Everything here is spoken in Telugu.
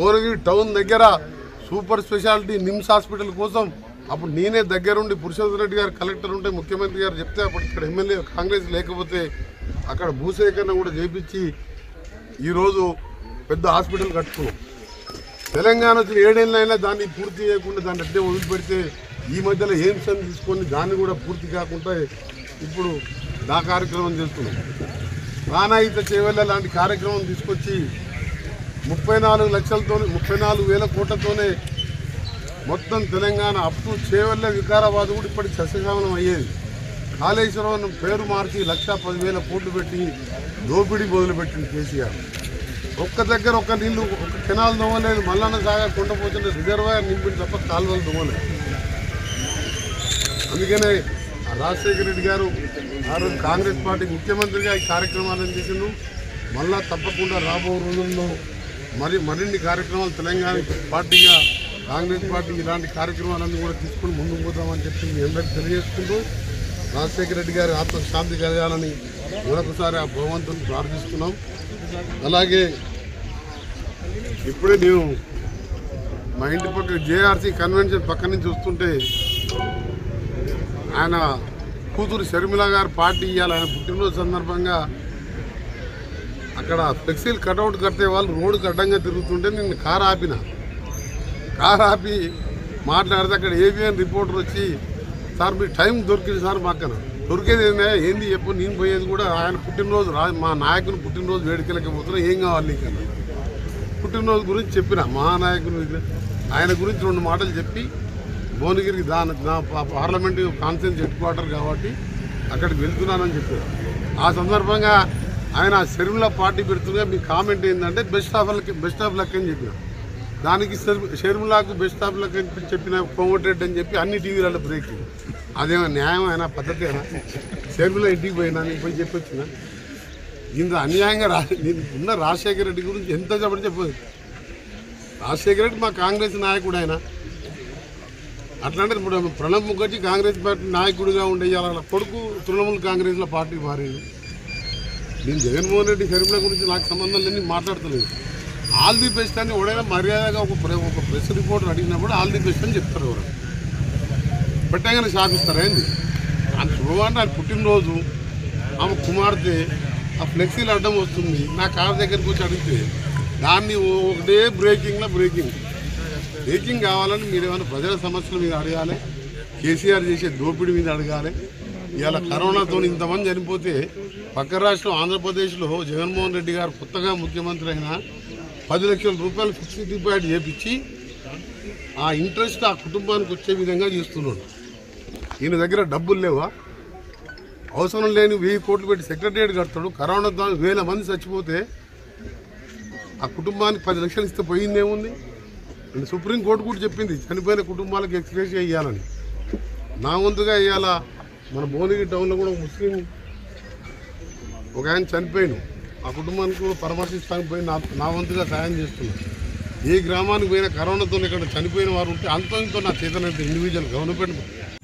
భువనగిరి టౌన్ దగ్గర సూపర్ స్పెషాలిటీ నిమ్స్ హాస్పిటల్ కోసం అప్పుడు నేనే దగ్గరుండి పురుషోత్తమ రెడ్డి గారు కలెక్టర్ ఉంటే ముఖ్యమంత్రి గారు చెప్తే అప్పుడు ఇక్కడ ఎమ్మెల్యే కాంగ్రెస్ లేకపోతే అక్కడ భూసేకరణ కూడా చేపించి ఈరోజు పెద్ద హాస్పిటల్ కట్టుకున్నాం తెలంగాణ వచ్చిన ఏడేళ్ళైనా దాన్ని పూర్తి చేయకుండా దాన్ని అట్టే వదిలిపెడితే ఈ మధ్యలో ఎయిమ్స్ అని తీసుకొని దాన్ని కూడా పూర్తి కాకుండా ఇప్పుడు నా కార్యక్రమం చేస్తున్నాం ప్రాణాయిత చేవల్ల లాంటి కార్యక్రమం తీసుకొచ్చి ముప్పై నాలుగు లక్షలతో ముప్పై నాలుగు వేల కోట్లతోనే మొత్తం తెలంగాణ అప్ టు చేవల్ల వికారాబాద్ కూడా ఇప్పటికి సస్యశామనం అయ్యేది కాళేశ్వరం పేరు మార్చి లక్ష పదివేల కోట్లు పెట్టి దోపిడీ మొదలుపెట్టింది కేసీఆర్ ఒక్క దగ్గర ఒక్క నీళ్లు ఒక కెనాల్ దొంగలేదు మల్లన్న సాగర్ కొండపోతుంటే రిజర్వాయర్ నింపింది తప్ప కాలువలు దొంగలేదు అందుకనే ఆ రాజశేఖర రెడ్డి గారు ఆ రోజు కాంగ్రెస్ పార్టీ ముఖ్యమంత్రిగా ఈ కార్యక్రమాలను చేసిండు మళ్ళా తప్పకుండా రాబో రోజుల్లో మరి మరిన్ని కార్యక్రమాలు తెలంగాణ పార్టీగా కాంగ్రెస్ పార్టీ ఇలాంటి కార్యక్రమాలన్నీ కూడా తీసుకుని ముందుకు పోతామని చెప్పి మీ అందరికీ తెలియజేసుకుంటూ రాజశేఖర రెడ్డి గారి ఆత్మశాంతి కలగాలని మరొకసారి ఆ భగవంతుని ప్రార్థిస్తున్నాం అలాగే ఇప్పుడే నేను మా ఇంటి పక్క జేఆర్సీ కన్వెన్షన్ పక్క నుంచి వస్తుంటే ఆయన కూతురు షర్మిల గారు పార్టీ ఇవ్వాలి ఆయన పుట్టినరోజు సందర్భంగా అక్కడ ఫ్లెక్సీలు కటౌట్ కట్టే వాళ్ళు రోడ్డుకి అడ్డంగా తిరుగుతుంటే నేను కారు ఆపిన కారు ఆపి మాట్లాడితే అక్కడ ఏబిఎన్ రిపోర్టర్ వచ్చి సార్ మీ టైం దొరికింది సార్ మాకన దొరికేది ఏంది ఏంది చెప్పు నేను పోయేది కూడా ఆయన పుట్టినరోజు రా మా నాయకుని పుట్టినరోజు వేడుకలకి పోతున్నా ఏం కావాలి నీకు అన్నాడు. పుట్టినరోజు గురించి చెప్పిన మహానాయకుని విగ్రహం. ఆయన గురించి రెండు మాటలు చెప్పి భువనగిరికి దాని నా పా- పార్లమెంట్ కాన్ఫరెన్స్ హెడ్ క్వార్టర్ కాబట్టి అక్కడికి వెళ్తున్నానని చెప్పారు ఆ సందర్భంగా ఆయన షర్మిల పార్టీ పెడుతున్నా మీ కామెంట్ ఏంటంటే best of luck best of luck అని చెప్పిన దానికి షర్- షర్మిలాకు బెస్ట్ ఆఫ్ లక్ అని చెప్పిన కోమటిరెడ్డి అని చెప్పి అన్ని టీవీలలో బ్రేక్ అదేమో న్యాయం అయినా పద్ధతి అయినా షర్మిల ఇంటికి పోయినా నేను పోయి చెప్పొచ్చిన ఇంత అన్యాయంగా రా నేను ఉన్న రాజశేఖర రెడ్డి గురించి ఎంత చెప్పని చెప్పదు రాజశేఖర రెడ్డి మా కాంగ్రెస్ నాయకుడు ఆయన అట్లాంటి ఇప్పుడు ప్రణబ్ ముఖర్జీ కాంగ్రెస్ పార్టీ నాయకుడిగా ఉండే ఇవాళ కొడుకు తృణమూల్ కాంగ్రెస్లో పార్టీ మారాడు నేను జగన్మోహన్ రెడ్డి షర్మిల గురించి నాకు సంబంధం లేని మాట్లాడతలేదు ఆల్ ది బెస్ట్ అని ఎవడైనా మర్యాదగా ఒక ప్రె- ఒక ప్రెస్ రిపోర్టర్ అడిగినప్పుడు ఆల్ ది బెస్ట్ అని చెప్తారు ఎవరు పెట్టగానే షాపిస్తారా ఏంది ఆయన శుభమంటే ఆయన పుట్టినరోజు ఆమె కుమార్తె ఆ ఫ్లెక్సీలు అడ్డం వస్తుంది నా కార్ దగ్గరికి వచ్చి అడిగితే దాన్ని ఒకటే బ్రేకింగ్లో బ్రేకింగ్ బ్రేకింగ్ కావాలని మీరు ఏమైనా ప్రజల సమస్యల మీద అడగాలి కేసీఆర్ చేసే దోపిడీ మీద అడగాలి ఇవాళ కరోనాతో ఇంతమంది చనిపోతే పక్క రాష్ట్రం ఆంధ్రప్రదేశ్లో జగన్మోహన్ రెడ్డి గారు కొత్తగా ముఖ్యమంత్రి అయిన పది లక్షల రూపాయలు ఫిక్స్డ్ డిపాజిట్ చేపించి ఆ ఇంట్రెస్ట్ ఆ కుటుంబానికి వచ్చే విధంగా చేస్తున్నాడు ఈయన దగ్గర డబ్బులు లేవా అవసరం లేని వెయ్యి కోట్లు పెట్టి సెక్రటరియట్ కడతాడు కరోనా దా- వేల మంది చచ్చిపోతే ఆ కుటుంబానికి పది లక్షలు ఇస్తే పోయిందేముంది నేను సుప్రీంకోర్టు కూడా చెప్పింది చనిపోయిన కుటుంబాలకు ఎక్స్ప్రెస్ చేయాలని నా వంతుగా ఇవాళ మన భువనగిరి టౌన్లో కూడా ఒక ముస్లిం ఒక ఆయన చనిపోయాను ఆ కుటుంబానికి కూడా పరామర్శిస్తానికి పోయి నా నా వంతుగా సాయం చేస్తున్నాను ఏ గ్రామానికి పోయినా కరోనాతో ఇక్కడ చనిపోయిన వారు ఉంటే అంతో ఇంతో నా చేతనైతే ఇండివిజువల్ గవర్నమెంట్